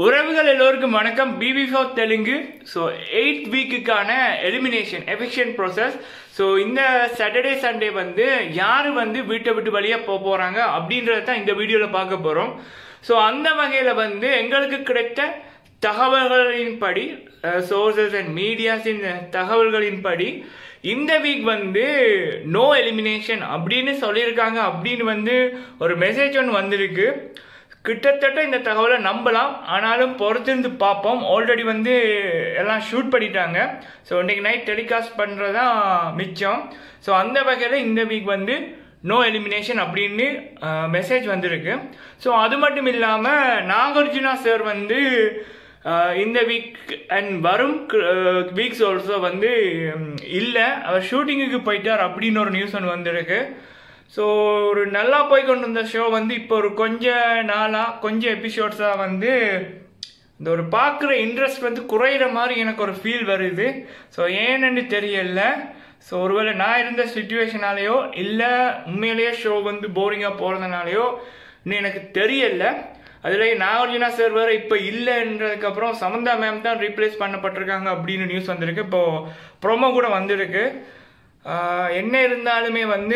உறவுகள் எல்லோருக்கும் வணக்கம் BB four Telugu so eight வீக்குக்கான எலிமினேஷன் எஃபிஷியன்ட் ப்ரோசஸ் ஸோ இந்த சாட்டர்டே சண்டே வந்து யார் வந்து வீட்டை விட்டு வெளியே போக போகிறாங்க அப்படின்றத தான் இந்த வீடியோவில் பார்க்க போகிறோம் ஸோ அந்த வகையில் வந்து எங்களுக்கு கிடைத்த தகவல்களின்படி சோர்சஸ் அண்ட் மீடியாஸின் தகவல்களின்படி இந்த வீக் வந்து நோ எலிமினேஷன் அப்படின்னு சொல்லியிருக்காங்க அப்படின்னு வந்து ஒரு மெசேஜ் ஒன்று வந்திருக்கு கிட்டத்தட்ட இந்த தகவலை நம்பலாம் ஆனாலும் பொறுத்திருந்து பார்ப்போம் ஆல்ரெடி வந்து எல்லாம் ஷூட் பண்ணிட்டாங்க ஸோ இன்னைக்கு நைட் டெலிகாஸ்ட் பண்ணுறதான் மிச்சம் ஸோ அந்த வகையில் இந்த வீக் வந்து நோ எலிமினேஷன் அப்படின்னு மெசேஜ் வந்திருக்கு ஸோ அது மட்டும் இல்லாமல் நாகார்ஜுனா சார் வந்து அஹ், இந்த வீக் அண்ட் வரும் வீக்ஸ் ஆல்சோ வந்து இல்லை அவர் ஷூட்டிங்குக்கு போயிட்டார் அப்படின்னு ஒரு நியூஸ் ஒன்று வந்திருக்கு ஸோ ஒரு நல்லா போய் கொண்டு வந்த ஷோ வந்து இப்போ ஒரு கொஞ்ச நாளாக கொஞ்சம் எபிசோட்ஸாக வந்து இந்த ஒரு பார்க்குற இன்ட்ரெஸ்ட் வந்து குறையிற மாதிரி எனக்கு ஒரு ஃபீல் வருது ஸோ ஏன்னு தெரியல ஸோ ஒருவேளை நான் இருந்த சுச்சுவேஷனாலேயோ இல்லை உண்மையிலேயே ஷோ வந்து போரிங்காக போகிறதுனாலையோ இன்னும் எனக்கு தெரியல அதில் நாகார்ஜுனா சார் வேறு இப்போ இல்லைன்றதுக்கப்புறம் சமந்தா மேம் தான் ரீப்ளேஸ் பண்ணப்பட்டிருக்காங்க அப்படின்னு நியூஸ் வந்திருக்கு இப்போது ப்ரோமோ கூட வந்திருக்கு ஆஹ் என்ன இருந்தாலுமே வந்து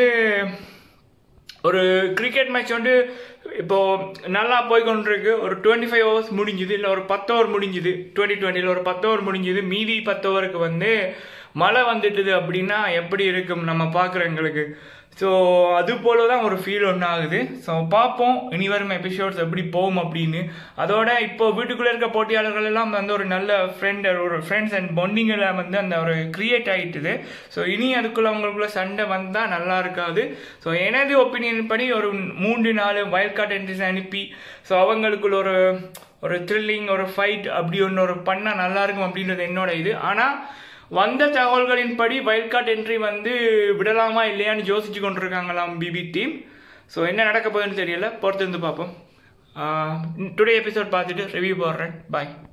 ஒரு கிரிக்கெட் மேட்ச் வந்து இப்போ நல்லா போய் கொண்டிருக்கு ஒரு டுவெண்ட்டி ஃபைவ் ஹவர்ஸ் முடிஞ்சுது இல்லை ஒரு பத்து ஓவர் முடிஞ்சுது டுவெண்ட்டி டுவெண்ட்டியில் ஒரு பத்து ஓவர் முடிஞ்சுது மீதி பத்து ஓவருக்கு வந்து மழை வந்துட்டுது அப்படின்னா எப்படி இருக்கும் நம்ம பார்க்குறவங்களுக்கு ஸோ அது போல தான் ஒரு ஃபீல் ஒன்று ஆகுது ஸோ பார்ப்போம் இனி வரும் எபிசோட்ஸ் எப்படி போகும் அப்படின்னு அதோட இப்போ வீட்டுக்குள்ளே இருக்க போட்டியாளர்கள் எல்லாம் வந்து ஒரு நல்ல ஃப்ரெண்ட் ஒரு ஃப்ரெண்ட்ஸ் அண்ட் பாண்டிங்கில் வந்து அந்த ஒரு கிரியேட் ஆகிட்டுது ஸோ இனி அதுக்குள்ள அவங்களுக்குள்ள சண்டை வந்தால் நல்லா இருக்காது ஸோ எனது ஒப்பீனியன் படி ஒரு மூன்று நாலு வயல் கார்டு என்ட்ரிஸ் அனுப்பி ஸோ அவங்களுக்குள்ள ஒரு ஒரு த்ரில்லிங் ஒரு ஃபைட் அப்படி ஒன்று ஒரு பண்ணால் நல்லா இருக்கும் அப்படின்றது என்னோட இது ஆனால் வந்த தகவல்களின்படி வைல்ட் கார்டு என்ட்ரி வந்து விடலாமா இல்லையான்னு யோசிச்சு கொண்டிருக்காங்களாம் பிபி டீம் ஸோ என்ன நடக்க போகுதுன்னு தெரியல பொறுத்து இருந்து பார்ப்போம் டுடே எபிசோட் பார்த்துட்டு ரிவ்யூ போடுறேன் பாய்